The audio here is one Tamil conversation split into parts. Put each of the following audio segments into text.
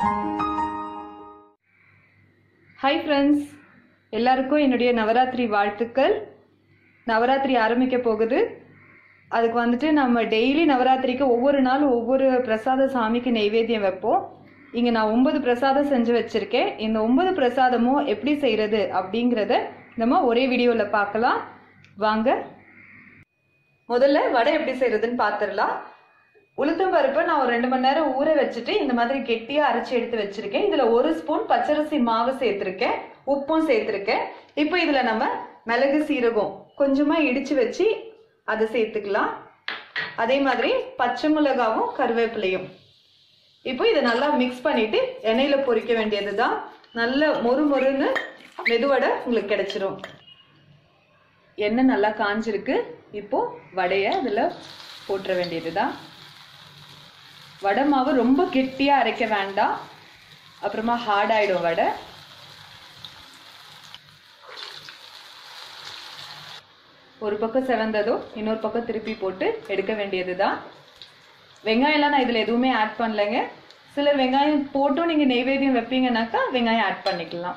ஹாய் ஃப்ரெண்ட்ஸ் எல்லாருக்கும் என்னுடைய நவராத்திரி வாழ்த்துக்கள் நவராத்திரி ஆரம்பிக்க போகுது அதுக்கு வந்துட்டு நம்ம டெய்லி நவராத்திரிக்கு ஒவ்வொரு நாள் ஒவ்வொரு பிரசாத சாமிக்கு நெய்வேத்தியம் வைப்போம் இங்கே நான் ஒன்பது பிரசாதம் செஞ்சு வச்சுருக்கேன் இந்த ஒன்பது பிரசாதமும் எப்படி செய்கிறது அப்படிங்கிறத நம்ம ஒரே வீடியோவில் பார்க்கலாம் வாங்க முதல்ல வடை எப்படி செய்கிறதுன்னு பார்த்துடலாம் உளுத்தம் பருப்பை நான் ஒரு ரெண்டு மணி நேரம் ஊற வச்சுட்டு இந்த மாதிரி கெட்டியாக அரைச்சி எடுத்து வச்சிருக்கேன் இதில் ஒரு ஸ்பூன் பச்சரிசி மாவு சேர்த்துருக்கேன் உப்பும் சேர்த்துருக்கேன் இப்போ இதில் நம்ம மிளகு சீரகம் கொஞ்சமாக இடித்து வச்சு அதை சேர்த்துக்கலாம் அதே மாதிரி பச்சை மிளகாவும் கருவேப்பிலையும் இப்போ இதை நல்லா மிக்ஸ் பண்ணிட்டு எண்ணெயில பொரிக்க வேண்டியது தான் நல்ல மொறு மொறுன்னு மெதுவடை உங்களுக்கு கிடைச்சிரும் எண்ணெய் நல்லா காஞ்சிருக்கு இப்போ வடையை அதில் போட்டுற வேண்டியது தான் வடை மாவு ரொம்ப கெட்டியாக அரைக்க வேண்டாம் அப்புறமா ஹார்ட் ஆயிடும் வடை ஒரு பக்கம் செவந்ததோ இன்னொரு பக்கம் திருப்பி போட்டு எடுக்க வேண்டியது தான் வெங்காயம்லாம் நான் இதில் எதுவுமே ஆட் பண்ணலைங்க சிலர் வெங்காயம் போட்டும் நீங்கள் நெய்வேத்தியம் வைப்பீங்கன்னாக்கா வெங்காயம் ஆட் பண்ணிக்கலாம்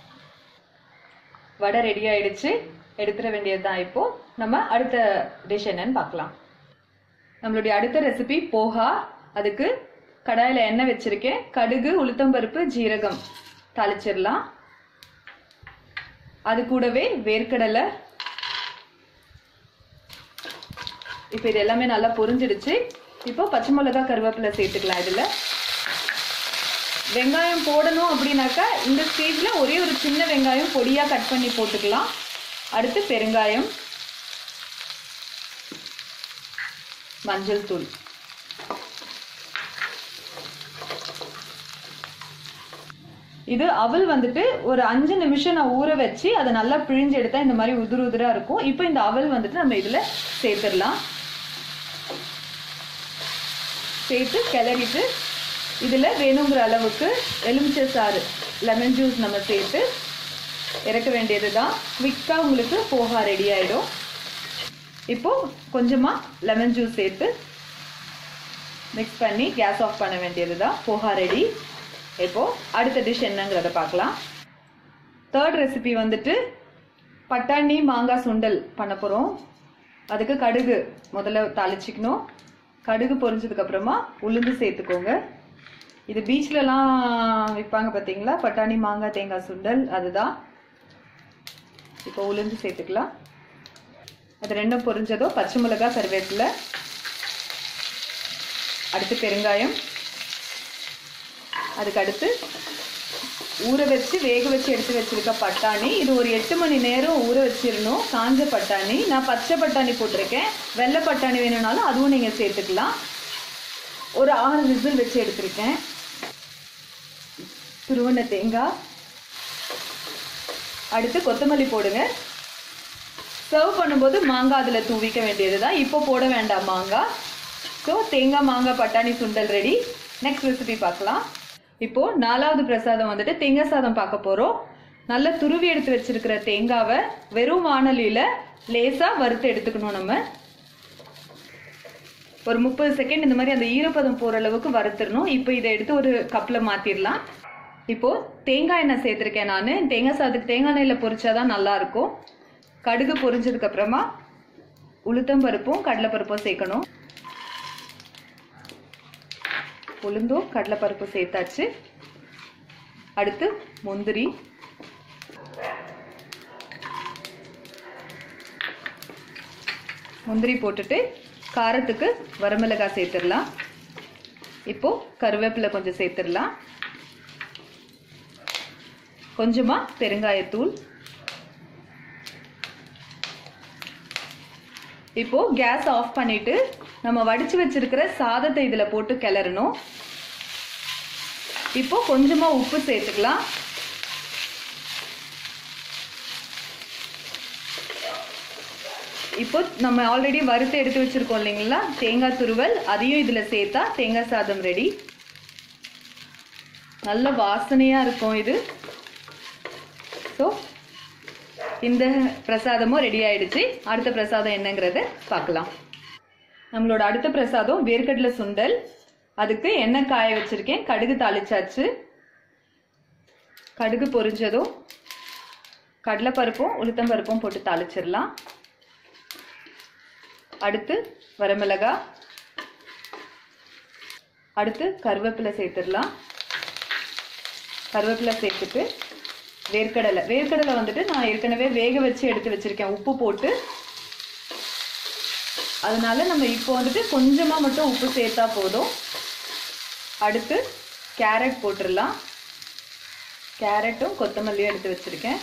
வடை ரெடி ஆயிடுச்சு எடுத்துட வேண்டியது தான் இப்போ நம்ம அடுத்த டிஷ் என்னன்னு பார்க்கலாம் நம்மளுடைய அடுத்த ரெசிபி போஹா அதுக்கு கடாயில் எண்ணெய் வச்சிருக்கேன் கடுகு உளுத்தம்பருப்பு ஜீரகம் தாளிச்சிடலாம் அது கூடவே வேர்க்கடலை இப்போ இது எல்லாமே நல்லா பொரிஞ்சிடுச்சு இப்போ பச்சை மிளகா கருவேப்பிலை சேர்த்துக்கலாம் இதில் வெங்காயம் போடணும் அப்படின்னாக்கா இந்த ஸ்டேஜில் ஒரே ஒரு சின்ன வெங்காயம் பொடியாக கட் பண்ணி போட்டுக்கலாம் அடுத்து பெருங்காயம் மஞ்சள் தூள் இது அவல் வந்துட்டு ஒரு அஞ்சு நிமிஷம் நான் ஊற வச்சு அதை நல்லா பிழிஞ்சு எடுத்தா இந்த மாதிரி உதிர உதிரா இருக்கும் இப்போ இந்த அவல் வந்துட்டு நம்ம இதுல சேர்த்துடலாம் சேர்த்து கிளறிட்டு இதுல வேணுங்கிற அளவுக்கு எலுமிச்சை சாறு லெமன் ஜூஸ் நம்ம சேர்த்து இறக்க வேண்டியது தான் குவிக்காக உங்களுக்கு போகா ரெடி ஆயிடும் இப்போ கொஞ்சமா லெமன் ஜூஸ் சேர்த்து மிக்ஸ் பண்ணி கேஸ் ஆஃப் பண்ண வேண்டியது தான் போகா ரெடி இப்போ அடுத்த டிஷ் என்னங்கிறத பார்க்கலாம் தேர்ட் ரெசிபி வந்துட்டு பட்டாணி மாங்காய் சுண்டல் பண்ண போகிறோம் அதுக்கு கடுகு முதல்ல தாளிச்சிக்கணும் கடுகு பொரிஞ்சதுக்கு அப்புறமா உளுந்து சேர்த்துக்கோங்க இது பீச்லலாம் விற்பாங்க பார்த்தீங்களா பட்டாணி மாங்காய் தேங்காய் சுண்டல் அதுதான் இப்போ உளுந்து சேர்த்துக்கலாம் அது ரெண்டும் பொரிஞ்சதோ பச்சை மிளகாய் கருவேப்பிலை அடுத்து பெருங்காயம் அதுக்கு அடுத்து ஊற வச்சு வேக வச்சு எடுத்து வச்சிருக்க பட்டாணி இது ஒரு எட்டு மணி நேரம் ஊற வச்சிடணும் காஞ்ச பட்டாணி நான் பச்சை பட்டாணி போட்டிருக்கேன் வெள்ளை பட்டாணி வேணும்னாலும் அதுவும் நீங்கள் சேர்த்துக்கலாம் ஒரு ஆறு விசில் வச்சு எடுத்திருக்கேன் துருவன தேங்காய் அடுத்து கொத்தமல்லி போடுங்க சர்வ் பண்ணும்போது மாங்காய் அதில் தூவிக்க வேண்டியது தான் இப்போ போட வேண்டாம் மாங்காய் ஸோ தேங்காய் மாங்காய் பட்டாணி சுண்டல் ரெடி நெக்ஸ்ட் ரெசிபி பார்க்கலாம் இப்போ நாலாவது பிரசாதம் வந்துட்டு தேங்காய் சாதம் பார்க்க போறோம் நல்ல துருவி எடுத்து வச்சிருக்கிற தேங்காவை வெறும் வானலியில லேசா வறுத்து எடுத்துக்கணும் நம்ம ஒரு முப்பது செகண்ட் இந்த மாதிரி அந்த ஈரப்பதம் போற அளவுக்கு வறுத்துடணும் இப்போ இதை எடுத்து ஒரு கப்ல மாத்திரலாம் இப்போ தேங்காய் எண்ணெய் சேர்த்திருக்கேன் நான் தேங்காய் சாதத்துக்கு தேங்காய் எண்ணெயில் பொரிச்சாதான் நல்லா இருக்கும் கடுகு பொரிஞ்சதுக்கு அப்புறமா உளுத்தம் பருப்பும் கடலைப்பருப்பும் சேர்க்கணும் உளுந்தும் கடலைப்பருப்பு சேர்த்தாச்சு அடுத்து முந்திரி முந்திரி போட்டுட்டு காரத்துக்கு வரமிளகாய் சேர்த்துடலாம் இப்போ கருவேப்பிலை கொஞ்சம் சேர்த்துடலாம் கொஞ்சமா பெருங்காயத்தூள் இப்போ கேஸ் ஆஃப் பண்ணிட்டு நம்ம வடிச்சு வச்சிருக்கிற சாதத்தை இதுல போட்டு கிளறணும் இப்போ கொஞ்சமா உப்பு சேர்த்துக்கலாம் இப்போ நம்ம ஆல்ரெடி வறுத்து எடுத்து வச்சிருக்கோம் இல்லைங்களா தேங்காய் துருவல் அதையும் இதுல சேர்த்தா தேங்காய் சாதம் ரெடி நல்ல வாசனையா இருக்கும் இது ஸோ இந்த பிரசாதமும் ரெடி ஆயிடுச்சு அடுத்த பிரசாதம் என்னங்கிறத பார்க்கலாம் நம்மளோட அடுத்த பிரசாதம் வேர்க்கடலை சுண்டல் அதுக்கு எண்ணெய் காய வச்சிருக்கேன் கடுகு தாளிச்சாச்சு கடுகு பொரிஞ்சதும் கடலைப்பருப்பும் உளுத்தம்பருப்பும் போட்டு தாளிச்சிடலாம் அடுத்து வரமிளகா அடுத்து கருவேப்பிலை சேர்த்துடலாம் கருவேப்பிலை சேர்த்துட்டு வேர்க்கடலை வேர்க்கடலை வந்துட்டு நான் ஏற்கனவே வேக வச்சு எடுத்து வச்சிருக்கேன் உப்பு போட்டு அதனால நம்ம இப்போ வந்துட்டு கொஞ்சமாக மட்டும் உப்பு சேர்த்தா போதும் அடுத்து கேரட் போட்டுடலாம் கேரட்டும் கொத்தமல்லியும் எடுத்து வச்சிருக்கேன்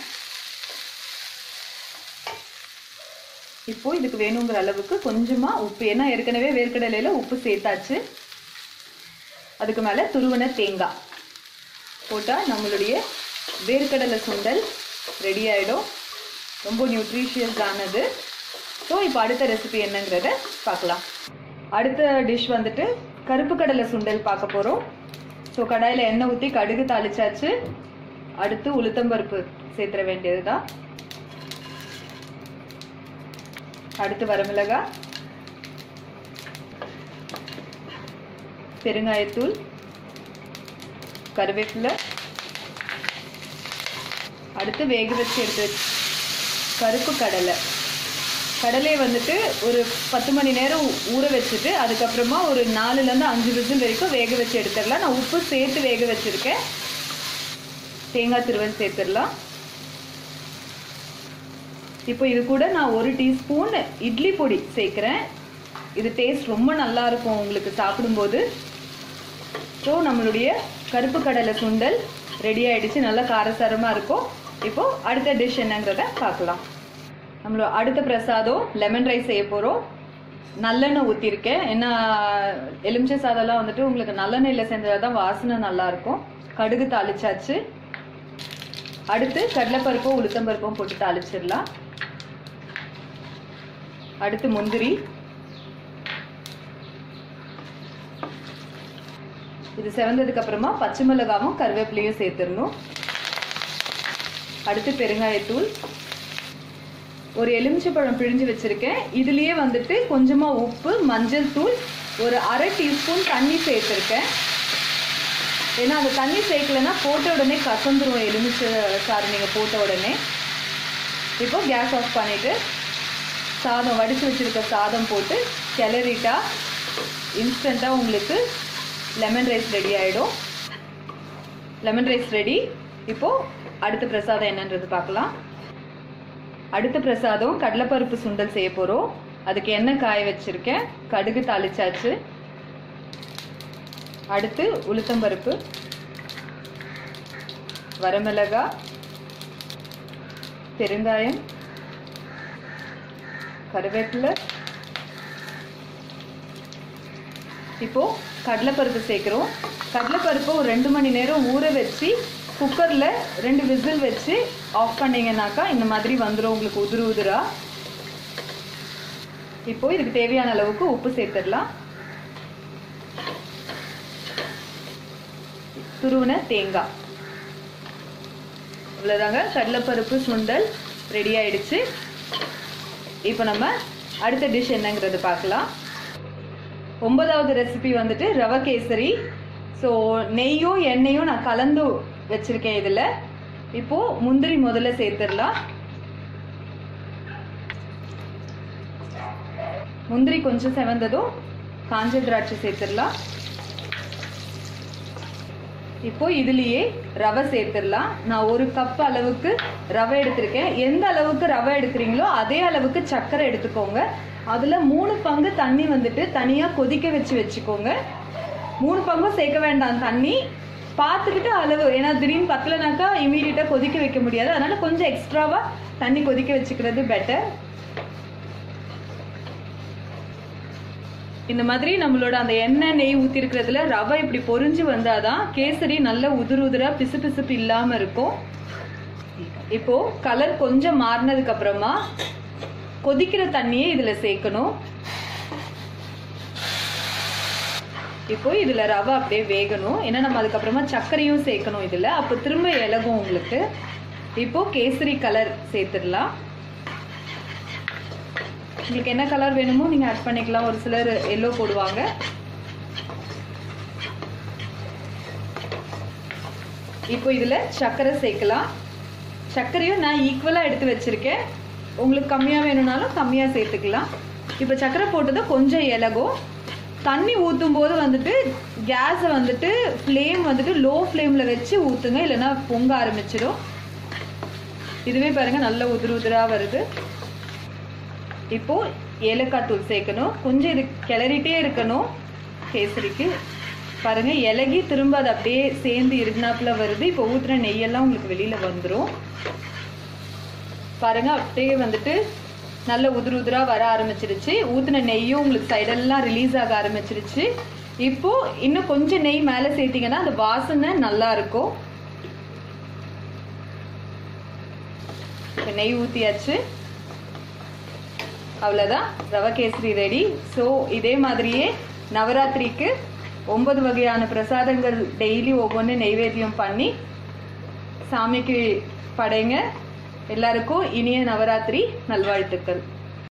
இப்போ இதுக்கு வேணுங்கிற அளவுக்கு கொஞ்சமா உப்பு ஏன்னா ஏற்கனவே வேர்க்கடலையில உப்பு சேர்த்தாச்சு அதுக்கு மேல துருவன தேங்காய் போட்டா நம்மளுடைய வேர்க்கடலை சுண்டல் ரெடி ஆயிடும் ரொம்ப நியூட்ரிஷியஸ் ஆனது ஸோ இப்போ அடுத்த ரெசிபி என்னங்கிறத பார்க்கலாம் அடுத்த டிஷ் வந்துட்டு கருப்பு கடலை சுண்டல் பார்க்க போகிறோம் ஸோ கடாயில் எண்ணெய் ஊற்றி கடுகு தாளிச்சாச்சு அடுத்து உளுத்தம்பருப்பு சேர்த்துற வேண்டியது தான் அடுத்து வரமிளகா பெருங்காயத்தூள் கருவேப்பிலை அடுத்து வேக வச்சு எடுத்து வச்சு கருப்பு கடலை கடலையை வந்துட்டு ஒரு பத்து மணி நேரம் ஊற வச்சுட்டு அதுக்கப்புறமா ஒரு நாலுலேருந்து அஞ்சு விசில் வரைக்கும் வேக வச்சு எடுத்துடலாம் நான் உப்பு சேர்த்து வேக வச்சுருக்கேன் தேங்காய் திருவல் சேர்த்துடலாம் இப்போ இது கூட நான் ஒரு டீஸ்பூன் இட்லி பொடி சேர்க்குறேன் இது டேஸ்ட் ரொம்ப நல்லா இருக்கும் உங்களுக்கு சாப்பிடும்போது ஸோ நம்மளுடைய கருப்பு கடலை சுண்டல் ரெடி ஆயிடுச்சு நல்லா காரசாரமாக இருக்கும் இப்போ அடுத்த டிஷ் என்னங்கிறத பார்க்கலாம் நம்மளோட அடுத்த பிரசாதம் லெமன் ரைஸ் செய்ய போகிறோம் நல்லெண்ணெய் ஊற்றிருக்கேன் ஏன்னா எலுமிச்சை சாதம்லாம் வந்துட்டு உங்களுக்கு நல்லெண்ணெயில் செஞ்சால் தான் வாசனை நல்லா இருக்கும் கடுகு தாளிச்சாச்சு அடுத்து கடலைப்பருப்பும் உளுத்தம்பருப்பும் போட்டு தாளிச்சிடலாம் அடுத்து முந்திரி இது செவந்ததுக்கு அப்புறமா பச்சை மிளகாவும் கருவேப்பிலையும் சேர்த்துடணும் அடுத்து பெருங்காயத்தூள் ஒரு எலுமிச்சைப்பழம் பிழிஞ்சு வச்சிருக்கேன் இதுலயே வந்துட்டு கொஞ்சமா உப்பு மஞ்சள் தூள் ஒரு அரை டீஸ்பூன் தண்ணி சேர்த்துருக்கேன் ஏன்னா அந்த தண்ணி சேர்க்கலன்னா போட்ட உடனே கசந்துரும் எலுமிச்சை சாறு நீங்கள் போட்ட உடனே இப்போ கேஸ் ஆஃப் பண்ணிட்டு சாதம் வடித்து வச்சிருக்க சாதம் போட்டு கிளறிட்டா இன்ஸ்டண்ட்டாக உங்களுக்கு லெமன் ரைஸ் ரெடி ஆகிடும் லெமன் ரைஸ் ரெடி இப்போது அடுத்த பிரசாதம் என்னன்றது பார்க்கலாம் அடுத்த பிரசாதம் கடலைப்பருப்பு சுண்டல் செய்ய போகிறோம் அதுக்கு எண்ணெய் காய வச்சுருக்கேன் கடுகு தாளிச்சாச்சு அடுத்து உளுத்தம்பருப்பு வரமிளகா பெருங்காயம் கருவேப்பிலை இப்போ கடலைப்பருப்பு சேர்க்குறோம் கடலைப்பருப்பை ஒரு ரெண்டு மணி நேரம் ஊற வச்சு குக்கரில் ரெண்டு விசில் வச்சு ஆஃப் பண்ணீங்கன்னாக்கா இந்த மாதிரி வந்துடும் உங்களுக்கு உதிரு உதிரா இப்போ இதுக்கு தேவையான அளவுக்கு உப்பு சேர்த்துடலாம் துருவின தேங்காய் இவ்வளோதாங்க கடலைப்பருப்பு சுண்டல் ரெடி ஆயிடுச்சு இப்போ நம்ம அடுத்த டிஷ் என்னங்கிறது பார்க்கலாம் ஒன்பதாவது ரெசிபி வந்துட்டு ரவை கேசரி ஸோ நெய்யும் எண்ணெயும் நான் கலந்து வச்சிருக்கேன் இதில் இப்போ முந்திரி முதல்ல சேர்த்துடலாம் முந்திரி கொஞ்சம் செவந்ததும் காஞ்ச திராட்சை சேர்த்துடலாம் இப்போ இதுலயே ரவை சேர்த்துடலாம் நான் ஒரு கப் அளவுக்கு ரவை எடுத்திருக்கேன் எந்த அளவுக்கு ரவை எடுக்கிறீங்களோ அதே அளவுக்கு சர்க்கரை எடுத்துக்கோங்க அதுல மூணு பங்கு தண்ணி வந்துட்டு தனியா கொதிக்க வச்சு வச்சுக்கோங்க மூணு பங்கும் சேர்க்க வேண்டாம் தண்ணி பார்த்துக்கிட்டு அளவு ஏன்னா திடீர்னு பத்தலைனாக்கா இமீடியட்டாக கொதிக்க வைக்க முடியாது அதனால கொஞ்சம் எக்ஸ்ட்ராவா தண்ணி கொதிக்க வச்சுக்கிறது பெட்டர் இந்த மாதிரி நம்மளோட அந்த எண்ணெய் நெய் ஊற்றிருக்கிறதுல ரவை இப்படி பொரிஞ்சு வந்தாதான் கேசரி நல்ல உதிர் உதிரா பிசு பிசுப்பு இல்லாம இருக்கும் இப்போ கலர் கொஞ்சம் மாறினதுக்கு அப்புறமா கொதிக்கிற தண்ணியை இதுல சேர்க்கணும் இப்போ இதுல ரவை அப்படியே வேகணும் ஏன்னா நம்ம அதுக்கப்புறமா சர்க்கரையும் சேர்க்கணும் இதுல அப்போ திரும்ப இலகும் உங்களுக்கு இப்போ கேசரி கலர் சேர்த்துடலாம் உங்களுக்கு என்ன கலர் வேணுமோ நீங்கள் ஆட் பண்ணிக்கலாம் ஒரு சிலர் எல்லோ போடுவாங்க இப்போ இதில் சர்க்கரை சேர்க்கலாம் சர்க்கரையும் நான் ஈக்குவலாக எடுத்து வச்சுருக்கேன் உங்களுக்கு கம்மியாக வேணும்னாலும் கம்மியாக சேர்த்துக்கலாம் இப்போ சர்க்கரை போட்டது கொஞ்சம் இலகும் தண்ணி ஊற்றும் போது வந்துட்டு கேஸை வந்துட்டு ஃப்ளேம் வந்துட்டு லோ ஃப்ளேமில் வச்சு ஊற்றுங்க இல்லைன்னா பொங்க ஆரம்பிச்சிடும் இதுவே பாருங்க நல்ல உதிர் உதிராக வருது இப்போ ஏலக்காய் தூள் சேர்க்கணும் கொஞ்சம் இது கிளறிட்டே இருக்கணும் கேசரிக்கு பாருங்க இலகி திரும்ப அது அப்படியே சேர்ந்து இருந்தாப்புல வருது இப்போ ஊத்துற நெய்யெல்லாம் உங்களுக்கு வெளியில வந்துடும் பாருங்க அப்படியே வந்துட்டு நல்ல உதிர் உதிரா வர ஆரம்பிச்சிருச்சு ஊத்துன நெய்யும் உங்களுக்கு சைடெல்லாம் ரிலீஸ் ஆக ஆரம்பிச்சிருச்சு இப்போ இன்னும் கொஞ்சம் நெய் மேலே சேர்த்தீங்கன்னா அந்த வாசனை நல்லா இருக்கும் இப்ப நெய் ஊற்றியாச்சு அவ்வளோதான் ரவா கேசரி ரெடி ஸோ இதே மாதிரியே நவராத்திரிக்கு ஒன்பது வகையான பிரசாதங்கள் டெய்லி ஒவ்வொன்று நெய்வேத்தியம் பண்ணி சாமிக்கு படைங்க எல்லாருக்கும் இனிய நவராத்திரி நல்வாழ்த்துக்கள்